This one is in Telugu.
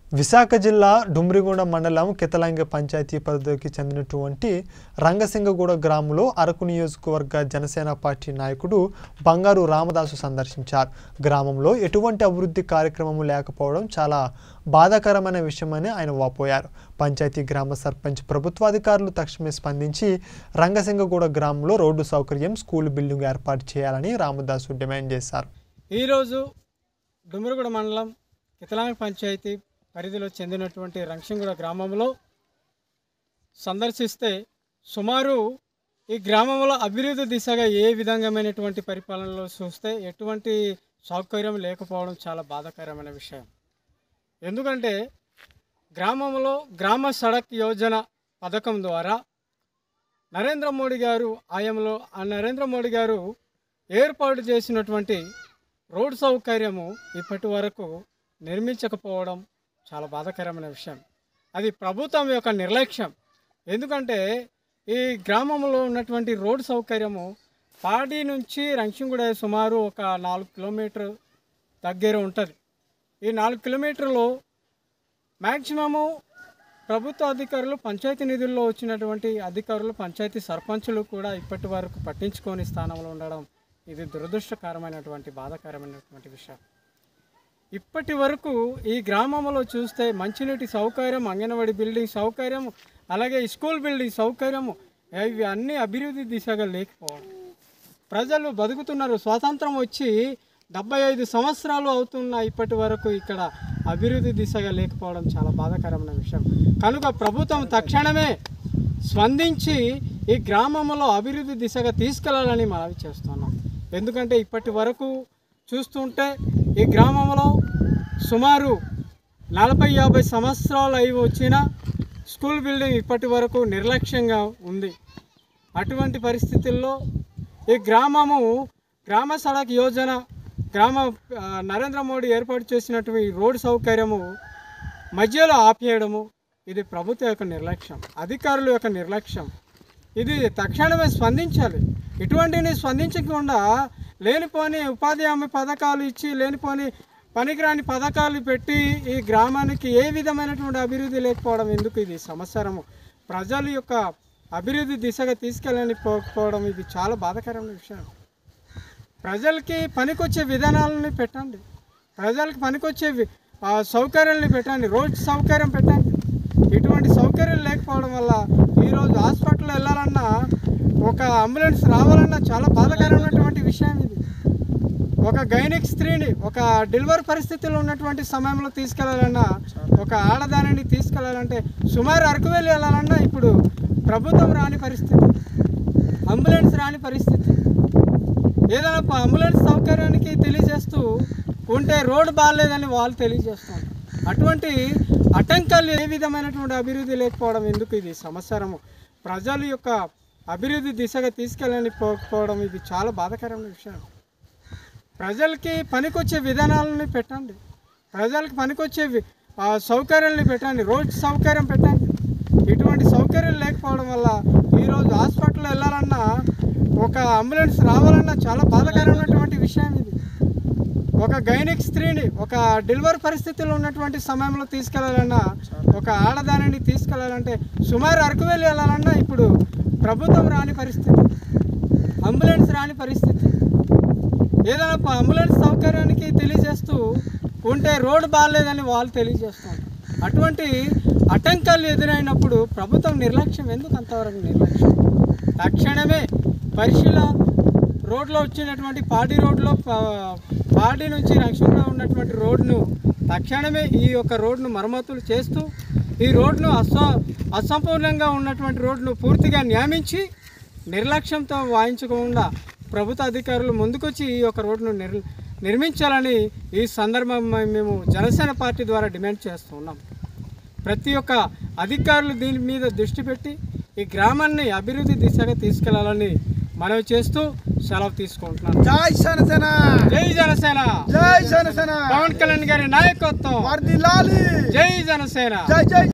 విశాఖ జిల్లా డుమ్రిగూడ మండలం కితలంగ పంచాయతీ పరిధికి చెందినటువంటి రంగసింగగూడ గ్రామంలో అరకు నియోజకవర్గ జనసేన పార్టీ నాయకుడు బంగారు రామదాసు సందర్శించారు గ్రామంలో ఎటువంటి అభివృద్ధి కార్యక్రమం లేకపోవడం చాలా బాధాకరమైన విషయమని ఆయన వాపోయారు పంచాయతీ గ్రామ సర్పంచ్ ప్రభుత్వాధికారులు తక్షణమే స్పందించి రంగసింగగూడ గ్రామంలో రోడ్డు సౌకర్యం స్కూల్ బిల్డింగ్ ఏర్పాటు చేయాలని రామదాసు డిమాండ్ చేశారు ఈరోజు డుమ్మిరిగూడ మండలం కితలాంగ పంచాయతీ పరిధిలో చెందినటువంటి రంక్షంగూడ గ్రామంలో సందర్శిస్తే సుమారు ఈ గ్రామంలో అభివృద్ధి దిశగా ఏ విధంగామైనటువంటి పరిపాలనలో చూస్తే ఎటువంటి సౌకర్యం లేకపోవడం చాలా బాధాకరమైన విషయం ఎందుకంటే గ్రామంలో గ్రామ సడక్ యోజన పథకం ద్వారా నరేంద్ర మోడీ గారు ఆయంలో ఆ నరేంద్ర మోడీ గారు ఏర్పాటు చేసినటువంటి రోడ్ సౌకర్యము ఇప్పటి వరకు నిర్మించకపోవడం చాలా బాధాకరమైన విషయం అది ప్రభుత్వం యొక్క నిర్లక్ష్యం ఎందుకంటే ఈ గ్రామంలో ఉన్నటువంటి రోడ్ సౌకర్యము పాడి నుంచి రంక్షంగూడ సుమారు ఒక నాలుగు కిలోమీటర్ దగ్గర ఉంటుంది ఈ నాలుగు కిలోమీటర్లు మ్యాక్సిమము ప్రభుత్వ అధికారులు పంచాయతీ నిధుల్లో వచ్చినటువంటి అధికారులు పంచాయతీ సర్పంచులు కూడా ఇప్పటి వరకు పట్టించుకోని స్థానంలో ఉండడం ఇది దురదృష్టకరమైనటువంటి బాధాకరమైనటువంటి విషయం ఇప్పటి వరకు ఈ గ్రామంలో చూస్తే మంచినీటి సౌకర్యం అంగన్వాడీ బిల్డింగ్ సౌకర్యం అలాగే స్కూల్ బిల్డింగ్ సౌకర్యము ఇవి అన్నీ అభివృద్ధి దిశగా లేకపోవడం ప్రజలు బతుకుతున్నారు స్వాతంత్రం వచ్చి డెబ్బై ఐదు సంవత్సరాలు అవుతున్న ఇప్పటి వరకు ఇక్కడ అభివృద్ధి దిశగా లేకపోవడం చాలా బాధాకరమైన విషయం కనుక ప్రభుత్వం తక్షణమే స్పందించి ఈ గ్రామంలో అభివృద్ధి దిశగా తీసుకెళ్లాలని మనవి చేస్తున్నాం ఎందుకంటే ఇప్పటి వరకు చూస్తుంటే ఈ గ్రామంలో సుమారు నలభై యాభై సంవత్సరాలు అయి వచ్చిన స్కూల్ బిల్డింగ్ ఇప్పటి వరకు నిర్లక్ష్యంగా ఉంది అటువంటి పరిస్థితుల్లో ఈ గ్రామము గ్రామ సడక్ యోజన గ్రామ ఆ, నరేంద్ర మోడీ ఏర్పాటు చేసినటువంటి ఈ రోడ్డు సౌకర్యము మధ్యలో ఆపేయడము ఇది ప్రభుత్వం యొక్క నిర్లక్ష్యం అధికారుల యొక్క నిర్లక్ష్యం ఇది తక్షణమే స్పందించాలి ఇటువంటివి స్పందించకుండా లేనిపోని ఉపాధి హామీ పథకాలు ఇచ్చి లేనిపోని పనికిరాని పథకాలు పెట్టి ఈ గ్రామానికి ఏ విధమైనటువంటి అభివృద్ధి లేకపోవడం ఎందుకు ఇది సంవత్సరము ప్రజల యొక్క అభివృద్ధి దిశగా తీసుకెళ్ళని పోకపోవడం ఇది చాలా బాధాకరమైన విషయం ప్రజలకి పనికొచ్చే విధానాలని పెట్టండి ప్రజలకు పనికొచ్చే వి- ఆ, సౌకర్యాలని పెట్టండి రోడ్ సౌకర్యం పెట్టండి ఇటువంటి సౌకర్యాలు లేకపోవడం వల్ల ఈరోజు హాస్పిటల్ వెళ్ళాలన్నా ఒక అంబులెన్స్ రావాలన్నా చాలా బాధాకరమైనటువంటి విషయం ఇది ఒక గైనిక్ స్త్రీని ఒక డెలివరీ పరిస్థితిలో ఉన్నటువంటి సమయంలో తీసుకెళ్లాలన్నా ఒక ఆడదానిని తీసుకెళ్లాలంటే సుమారు అరకు వెళ్ళి వెళ్ళాలన్నా ఇప్పుడు ప్రభుత్వం రాని పరిస్థితి అంబులెన్స్ రాని పరిస్థితి ఏదైనా ప- అంబులెన్స్ సౌకర్యానికి తెలియజేస్తూ ఉంటే రోడ్డు బాగాలేదని వాళ్ళు తెలియజేస్తున్నారు అటువంటి ఆటంకాలు ఏ విధమైనటువంటి అభివృద్ధి లేకపోవడం ఎందుకు ఇది సంవత్సరము ప్రజల యొక్క అభివృద్ధి దిశగా తీసుకెళ్ళని పోకపోవడం ఇది చాలా బాధాకరమైన విషయం ప్రజలకి పనికొచ్చే విధానాలని పెట్టండి ప్రజలకు పనికొచ్చే వి- ఆ, సౌకర్యాలని పెట్టండి రోడ్ సౌకర్యం పెట్టండి ఇటువంటి సౌకర్యాలు లేకపోవడం వల్ల ఈరోజు హాస్పిటల్ వెళ్ళాలన్నా ఒక అంబులెన్స్ రావాలన్నా చాలా బాధాకరమైనటువంటి విషయం ఇది ఒక గైనిక్ స్త్రీని ఒక డెలివరీ పరిస్థితిలో ఉన్నటువంటి సమయంలో తీసుకెళ్లాలన్నా ఒక ఆడదానిని తీసుకెళ్లాలంటే సుమారు అరకు వెళ్ళి వెళ్ళాలన్నా ఇప్పుడు ప్రభుత్వం రాని పరిస్థితి అంబులెన్స్ రాని పరిస్థితి ఏదైనా ప- అంబులెన్స్ సౌకర్యానికి తెలియజేస్తూ ఉంటే రోడ్డు బాగాలేదని వాళ్ళు తెలియజేస్తున్నారు అటువంటి ఆటంకాలు ఎదురైనప్పుడు ప్రభుత్వం నిర్లక్ష్యం ఎందుకు అంతవరకు నిర్లక్ష్యం తక్షణమే పరిశీల రోడ్లో వచ్చినటువంటి పాడి రోడ్లో పా- పాడి నుంచి రక్షణలో ఉన్నటువంటి రోడ్ను తక్షణమే ఈ యొక్క రోడ్ను మరమ్మతులు చేస్తూ ఈ రోడ్ను అస అసంపూర్ణంగా ఉన్నటువంటి రోడ్ను పూర్తిగా నియమించి నిర్లక్ష్యంతో వాయించకుండా ప్రభుత్వ అధికారులు ముందుకొచ్చి ఈ యొక్క రోడ్ను నిర్ నిర్మించాలని ఈ సందర్భం మేము జనసేన పార్టీ ద్వారా డిమాండ్ చేస్తున్నాం ప్రతి ఒక్క అధికారులు దీని మీద దృష్టి పెట్టి ఈ గ్రామాన్ని అభివృద్ధి దిశగా తీసుకెళ్లాలని మనవి చేస్తూ సెలవు తీసుకుంటున్నాను జై జనసేన జై జనసేన జై జనసేన పవన్ కళ్యాణ్ గారి నాయకత్వం వర్దిల్లాలి జై జనసేన జై జై